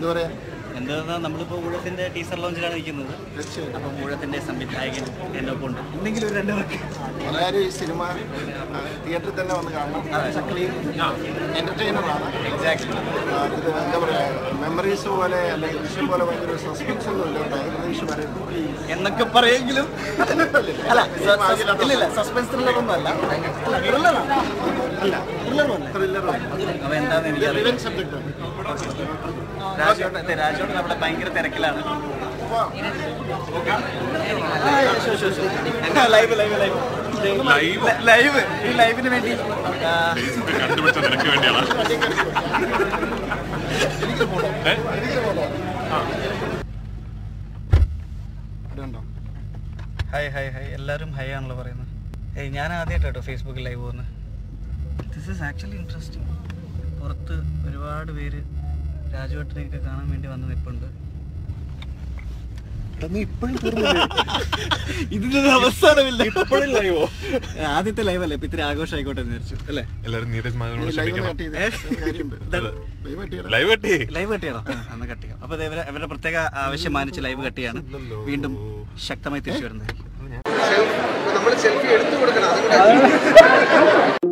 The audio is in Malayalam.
എന്താ പറയാ എന്താ നമ്മളിപ്പോൾ ഊഴത്തിന്റെ ടീസർ ലോഞ്ചിലാണ് നിൽക്കുന്നത് തീർച്ചയായും അപ്പം ഊഴത്തിന്റെ സംവിധായകൻ എന്നെ കൊണ്ട് എന്തെങ്കിലും ഒരു രണ്ട് വാക്ക് എല്ലാവരും ഈ സിനിമ തിയേറ്ററിൽ തന്നെ വന്ന് കാണണം ക്ലീൻ എന്റർടൈനറാണ് എക്സാക്ട്ലി ഇത് എന്താ പറയാ മെമ്മറീസ് പോലെ അല്ലെങ്കിൽ ദൃശ്യം പോലെ ഭയങ്കര സസ്പെൻസ് ഒന്നും ഇല്ല കേട്ടോ. അത് പ്രതീക്ഷ വരരുത് എന്നൊക്കെ പറയെങ്കിലും അല്ല സ- ഇല്ലില്ല സസ്പെൻസ് ത്രില്ലർ ഒന്നും അല്ല ത്രില്ലറാണ് അല്ല ത്രില്ലറും ത്രില്ലറാണ് അപ്പോൾ എന്താണെന്ന് എനിക്കറിയില്ല റിവെഞ്ച് സബ്ജക്റ്റ് ആണ് രാജോട്ടൻ രാജോട്ടൻ അവിടെ ഭയങ്കര തിരക്കിലാണ് ലൈവ് ലൈവ് ലൈവ് ലൈവ് ഈ ലൈവിന് വേണ്ടി ആ, കണ്ടുപിടിച്ച നിനക്ക് വേണ്ടിയാണ് ഇതുണ്ടോ ഹായ് ഹായ് ഹായ് എല്ലാവരും ഹൈ ആണല്ലോ പറയുന്നത് ഏയ് ഞാൻ ആദ്യമായിട്ട് കേട്ടോ ഫേസ്ബുക്കിൽ ലൈവ് പോകുന്നത് ദിസ് ഈസ് ആക്ച്വലി ഇൻട്രസ്റ്റിംഗ് പുറത്ത് ഒരുപാട് പേര് രാജുവേട്ടനെയൊക്കെ കാണാൻ വേണ്ടി വന്ന് നിൽപ്പുണ്ട് നീ ഇപ്പോഴും തീർന്നില്ലേ ഇതിന്റെ അവസാനമില്ല ഇപ്പോഴും ലൈവോ ആദ്യത്തെ ലൈവ് അല്ലേ ഇപ്പൊ ഇത്തിരി ആഘോഷമായിക്കോട്ടെ എന്ന് വിചാരിച്ചു അല്ലേ എല്ലാരും നീരജ് മാധവനോട് ലൈവ് ക്ഷമിക്കണം കട്ട് ചെയ്ത് കാര്യമുണ്ട് ലൈവ് കട്ട് ചെയ്യണം ലൈവ് കട്ടി ലൈവ് കട്ട് ചെയ്യണം അന്ന് കട്ട് ചെയ്യാം അപ്പൊ ഇവരെ ഇവരുടെ പ്രത്യേക ആവശ്യം മാനിച്ച് ലൈവ് കട്ട് ചെയ്യാണ് വീണ്ടും ശക്തമായി തിരിച്ചു വരുന്നത് നമ്മൾ സെൽഫി എടുത്തു കൊടുക്കണം അതുകൊണ്ട്